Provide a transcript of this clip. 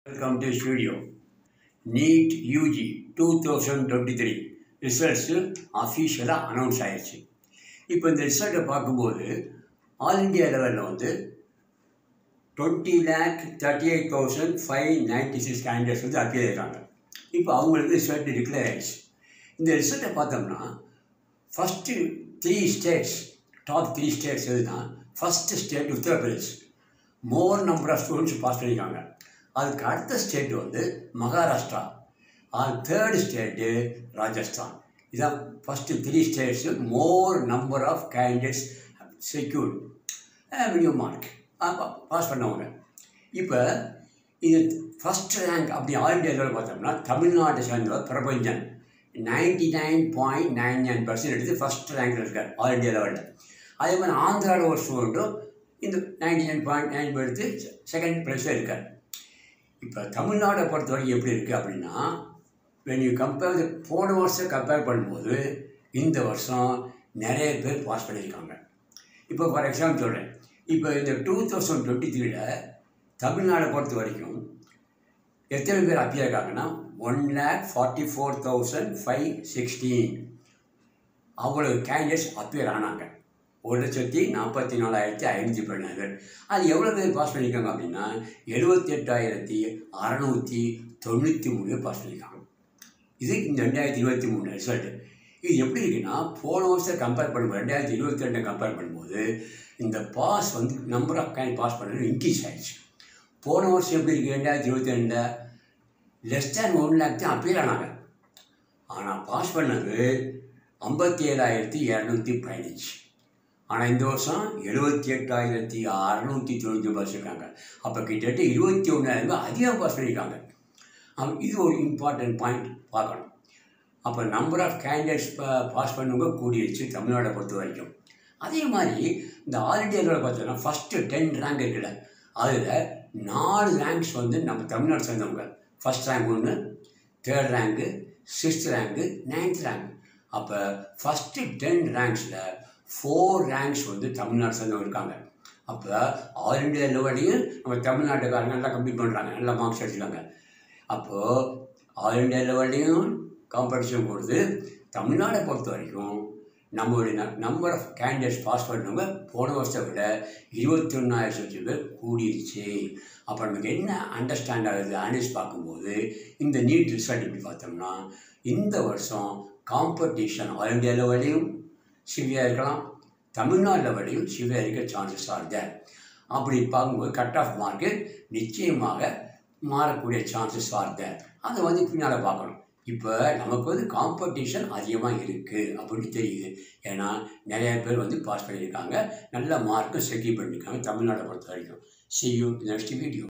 Welcome to this video. NEET UG 2023 results அஃபீஷியலாக announce ஆயிடுச்சு இப்போ இந்த ரிசல்ட்டை பார்க்கும்போது ஆல் இண்டியா லெவலில் வந்து twenty lakh thirty eight thousand five ninety six candidates வந்து அப்பியர் ஆயிருக்காங்க இப்போ அவங்களுக்கு ரிசல்ட் டிக்ளேர் ஆயிடுச்சு இந்த ரிசல்ட்டை பார்த்தோம்னா first three states top three states எதுனா first state Uttar Pradesh more number of students pass பண்ணியிருக்காங்க அதுக்கு அடுத்த ஸ்டேட் வந்து மகாராஷ்டிரா அது தேர்டு ஸ்டேட்டு ராஜஸ்தான் இதான் first three states more number of candidates secured minimum mark pass பண்ணவங்க இப்போ இது ஃபஸ்ட் ரேங்க் அப்படி ஆல் இண்டியா லெவலில் பார்த்தோம்னா தமிழ்நாட்டை சேர்ந்தவர் Prabhanjan ninety nine point nine nine percent எடுத்து ஃபஸ்ட் ரேங்கில் இருக்கார் ஆல் இண்டியா லெவலில் அதே மாதிரி ஆந்திராவில் ஒரு ஸ்டூடெண்ட்டும் இந்த நைன்டி நைன் பாயிண்ட் நைன் எடுத்து செகண்ட் ப்ளேஸில் இருக்கார் இப்போ தமிழ்நாடை பொறுத்த வரைக்கும் எப்படி இருக்குது அப்படின்னா வென் யூ கம்பேர் போன வருஷம் கம்பேர் பண்ணும்போது இந்த வருஷம் நிறைய பேர் பாஸ் பண்ணியிருக்காங்க இப்போ ஃபார் எக்ஸாம்பிள் சொல்கிறேன் இப்போ இந்த டூ தௌசண்ட் டுவெண்ட்டி த்ரீல தமிழ்நாடை பொறுத்த வரைக்கும் எத்தனை பேர் அப்பியர் இருக்காங்கன்னா one lakh forty four thousand five sixteen அவ்வளோ கேண்டிடேட்ஸ் அப்பியர் ஆனாங்க ஒரு லட்சத்தி நாற்பத்தி நாலாயிரத்தி ஐநூற்றி பதினாறு பேர் அது எவ்வளோ பேர் பாஸ் பண்ணியிருக்காங்க அப்படின்னா எழுபத்தெட்டாயிரத்தி அறநூற்றி தொண்ணூற்றி மூணு பேர் பாஸ் பண்ணியிருக்காங்க இது இந்த ரெண்டாயிரத்தி இருபத்தி மூணு ரிசல்ட்டு இது எப்படி இருக்குன்னா போன வருஷம் கம்பேர் பண்ணும்போது ரெண்டாயிரத்தி இருபத்தி ரெண்டை கம்பேர் பண்ணும்போது இந்த பாஸ் வந்து நம்பர் ஆஃப் கேண்ட் பாஸ் பண்ணுறது இன்க்ரீஸ் ஆகிடுச்சு போன வருஷம் எப்படி இருக்குது ரெண்டாயிரத்தி இருபத்தி ரெண்டில் லெஸ் தேன் ஒன் லேக் தான் அப்பீல் ஆனாங்க ஆனால் பாஸ் பண்ணது ஐம்பத்தி ஏழாயிரத்தி இரநூத்தி பதினஞ்சு ஆனால் இந்த வருஷம் எழுபத்தி எட்டாயிரத்தி அறநூற்றி தொண்ணூற்றி பாஸ் இருக்காங்க அப்போ கிட்டத்தட்ட இருபத்தி ஒன்றாயிரம் பேர் அதிகம் பாஸ் பண்ணியிருக்காங்க இது ஒரு இம்பார்ட்டன்ட் பாயிண்ட் பார்க்கணும் அப்போ நம்பர் ஆஃப் கேண்டிடேட்ஸ் பாஸ் பண்ணவங்க கூடிருச்சு தமிழ்நாடை பொறுத்த வரைக்கும் அதே மாதிரி இந்த ஆல் இண்டியாவில் பார்த்தோன்னா ஃபஸ்ட்டு டென் ரேங்க் இருக்குல்ல அதில் நாலு ரேங்க்ஸ் வந்து நம்ம தமிழ்நாடு சேர்ந்தவங்க ஃபஸ்ட் ரேங்க் ஒன்று third rank sixth rank ninth rank அப்போ ஃபஸ்ட்டு டென் ரேங்க்ஸில் ஃபோர் ரேங்க்ஸ் வந்து தமிழ்நாடு சேர்ந்தவங்க இருக்காங்க அப்போ ஆல் இண்டியா லெவலையும் நம்ம தமிழ்நாட்டுக்காரங்க நல்லா கம்ப்ளீட் பண்ணுறாங்க நல்லா மார்க்ஸ் எடுத்துக்காங்க அப்போது ஆல் இண்டியா லெவல்லையும் காம்படிஷன் கொடுத்து தமிழ்நாடை பொறுத்த வரைக்கும் நம்மளுடைய நம்பர் ஆஃப் கேண்டிடேட்ஸ் பாஸ் பண்ணவங்க போன வருஷத்தை விட இருபத்தி ஒன்றாயிரத்தி பேர் கூடிருச்சு அப்போ நமக்கு என்ன அண்டர்ஸ்டாண்ட் ஆகுது அனலைஸ் பார்க்கும்போது இந்த நீட் ரிசல்ட் எப்படி பார்த்தோம்னா இந்த வருஷம் காம்படிஷன் ஆல் இண்டியா லெவலையும் சிவியாக இருக்கலாம் தமிழ்நாடு லெவலையும் சிவியாக இருக்க சான்சஸ் ஆர் தேர் அப்படி பார்க்கும்போது கட் ஆஃப் மார்க்கு நிச்சயமாக மாறக்கூடிய சான்சஸ் ஆர் தேர் அதை வந்து பின்னால் பார்க்கணும் இப்போ நமக்கு வந்து காம்படிஷன் அதிகமாக இருக்குது அப்படின்னு தெரியுது ஏன்னா நிறைய பேர் வந்து பாஸ் பண்ணியிருக்காங்க நல்ல மார்க்கும் செக்யூர் பண்ணியிருக்காங்க தமிழ்நாடை பொறுத்த வரைக்கும் சி யூ நெக்ஸ்ட் வீடியோ